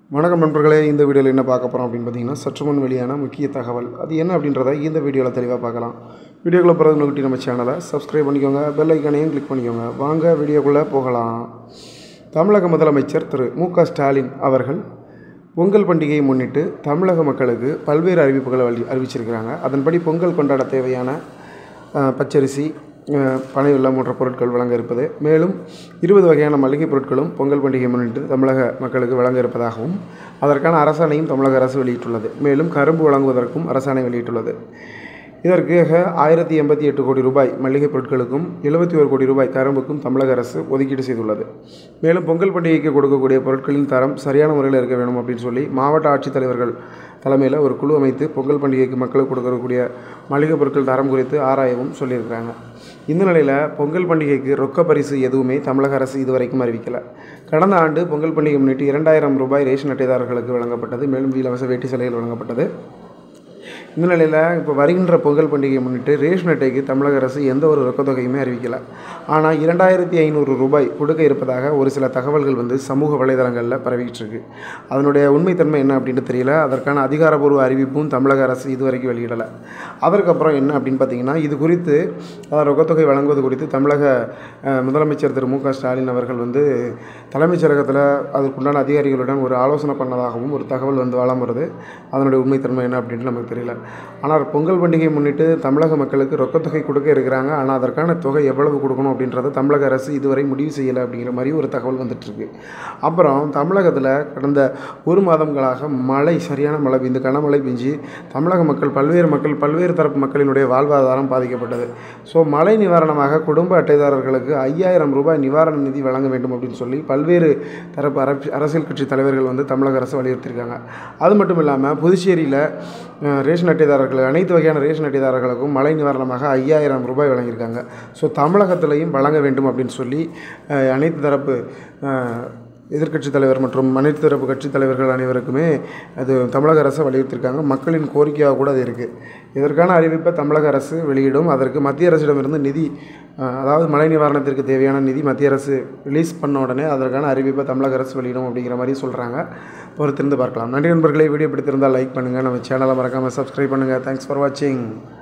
வணக்கம் நண்பர்களே இந்த வீடியோவில் என்ன பார்க்க போகிறோம் அப்படின்னு பார்த்தீங்கன்னா சற்று முன் வெளியான முக்கிய தகவல் அது என்ன அப்படின்றத இந்த வீடியோவில் தெளிவாக பார்க்கலாம் வீடியோக்குள்ளே பிறகு நோக்கி நம்ம சேனலை சப்ஸ்கிரைப் பண்ணிக்கோங்க பெல் ஐக்கானையும் கிளிக் பண்ணிக்கோங்க வாங்க வீடியோக்குள்ளே போகலாம் தமிழக முதலமைச்சர் திரு மு க ஸ்டாலின் அவர்கள் பொங்கல் பண்டிகையை முன்னிட்டு தமிழக மக்களுக்கு பல்வேறு அறிவிப்புகளை அறி அறிவிச்சிருக்கிறாங்க அதன்படி பொங்கல் கொண்டாட தேவையான அஹ், பச்சரிசி அஹ், பனை வெல்லம் போன்ற பொருட்கள் வழங்க இருப்பது மேலும் இருபது வகையான மளிகை பொருட்களும் பொங்கல் பண்டிகை முன்னிட்டு தமிழக மக்களுக்கு வழங்க இருப்பதாகவும் அதற்கான அரசாணையும் தமிழக அரசு வெளியிட்டுள்ளது மேலும் கரும்பு வழங்குவதற்கும் அரசாணை வெளியிட்டுள்ளது இதற்காக ஆயிரத்தி எண்பத்தி எட்டு கோடி ரூபாய் மளிகை பொருட்களுக்கும் எழுபத்தி ஒரு கோடி ரூபாய் கரும்புக்கும் தமிழக அரசு ஒதுக்கீடு செய்துள்ளது மேலும் பொங்கல் பண்டிகைக்கு கொடுக்கக்கூடிய பொருட்களின் தரம் சரியான முறையில் இருக்க வேணும் அப்படின்னு சொல்லி மாவட்ட ஆட்சித்தலைவர்கள் தலைமையில் ஒரு குழு அமைத்து பொங்கல் பண்டிகைக்கு மக்களுக்கு கொடுக்கக்கூடிய மளிகை பொருட்கள் தரம் குறித்து ஆராயவும் சொல்லியிருக்கிறாங்க இந்த நிலையில் பொங்கல் பண்டிகைக்கு ரொக்க பரிசு எதுவுமே தமிழக அரசு இதுவரைக்கும் அறிவிக்கலை கடந்த ஆண்டு பொங்கல் பண்டிகை முன்னிட்டு இரண்டாயிரம் ரூபாய் ரேஷன் அட்டைதாரர்களுக்கு வழங்கப்பட்டது மேலும் இலவச வேட்டி சிலைகள் வழங்கப்பட்டது இந்த நிலையில் இப்போ வருகின்ற பொங்கல் பண்டிகையை முன்னிட்டு ரேஷன் அட்டைக்கு தமிழக அரசு எந்த ஒரு ரொக்கத்தொகையுமே அறிவிக்கலை ஆனால் இரண்டாயிரத்தி ஐநூறு ரூபாய் கொடுக்க இருப்பதாக ஒரு சில தகவல்கள் வந்து சமூக வலைதளங்களில் பரவிக்கிட்டு இருக்கு அதனுடைய உண்மைத்தன்மை என்ன அப்படின்னு தெரியல அதற்கான அதிகாரப்பூர்வ அறிவிப்பும் தமிழக அரசு இதுவரைக்கும் வெளியிடலை அதற்கப்புறம் என்ன அப்படின்னு பார்த்தீங்கன்னா இது குறித்து அதாவது ரொக்கத்தொகை வழங்குவது குறித்து தமிழக அஹ், முதலமைச்சர் திரு மு க ஸ்டாலின் அவர்கள் வந்து தலைமைச் செயலகத்தில் அதற்குண்டான அதிகாரிகளுடன் ஒரு ஆலோசனை பண்ணதாகவும் ஒரு தகவல் வந்து வளம் வருது அதனுடைய உண்மைத்தன்மை என்ன அப்படின்ட்டு நமக்கு தெரியல ஆனால் பொங்கல் பண்டிகையை முன்னிட்டு தமிழக மக்களுக்கு ரொக்கத்தொகை கொடுக்க இருக்கிறாங்க ஆனால் அதற்கான தொகை எவ்வளவு கொடுக்கணும் அப்படின்றத தமிழக அரசு இதுவரை முடிவு செய்யலை அப்படிங்கிற மாதிரி ஒரு தகவல் வந்துட்டுருக்கு அப்புறம் தமிழகத்தில் கடந்த ஒரு மாதங்களாக மழை சரியான மழை பெய்ந்து கனமழை பெஞ்சு தமிழக மக்கள் பல்வேறு மக்கள் பல்வேறு தரப்பு மக்களினுடைய வாழ்வாதாரம் பாதிக்கப்பட்டது ஸோ மழை நிவாரணமாக குடும்ப அட்டைதாரர்களுக்கு ஐயாயிரம் ரூபாய் நிவாரண நிதி வழங்க வேண்டும் அப்படின்னு சொல்லி பல்வேறு தரப்பு அரசு- அரசியல் கட்சி தலைவர்கள் வந்து தமிழக அரசு வலியுறுத்தியிருக்காங்க அது மட்டும் இல்லாமல் புதுச்சேரியில் அஹ், ரேஷன் அட்டைதாரர்கள் அனைத்து வகையான ரேஷன் அட்டைதாரர்களுக்கும் மழை நிவாரணமாக ஐயாயிரம் ரூபாய் வழங்கியிருக்காங்க ஸோ தமிழகத்திலையும் வழங்க வேண்டும் அப்படின்னு சொல்லி அஹ், அனைத்து தரப்பு அஹ், எதிர்க்கட்சித் தலைவர் மற்றும் அனைத்து தரப்பு கட்சித் தலைவர்கள் அனைவருக்குமே அது தமிழக அரசு வலியுறுத்தியிருக்காங்க மக்களின் கோரிக்கையாக கூட அது இருக்குது இதற்கான அறிவிப்பை தமிழக அரசு வெளியிடும் அதற்கு மத்திய அரசிடமிருந்து நிதி அஹ், அதாவது மழை நிவாரணத்திற்கு தேவையான நிதி மத்திய அரசு ரிலீஸ் பண்ண உடனே அதற்கான அறிவிப்பை தமிழக அரசு வெளியிடும் அப்படிங்கிற மாதிரி சொல்கிறாங்க பொறுத்திருந்து பார்க்கலாம் நன்றி நண்பர்களே வீடியோ பிடித்திருந்தால் லைக் பண்ணுங்கள் நம்ம சேனலை மறக்காமல் சப்ஸ்கிரைப் பண்ணுங்கள் தேங்க்ஸ் ஃபார் வாட்சிங்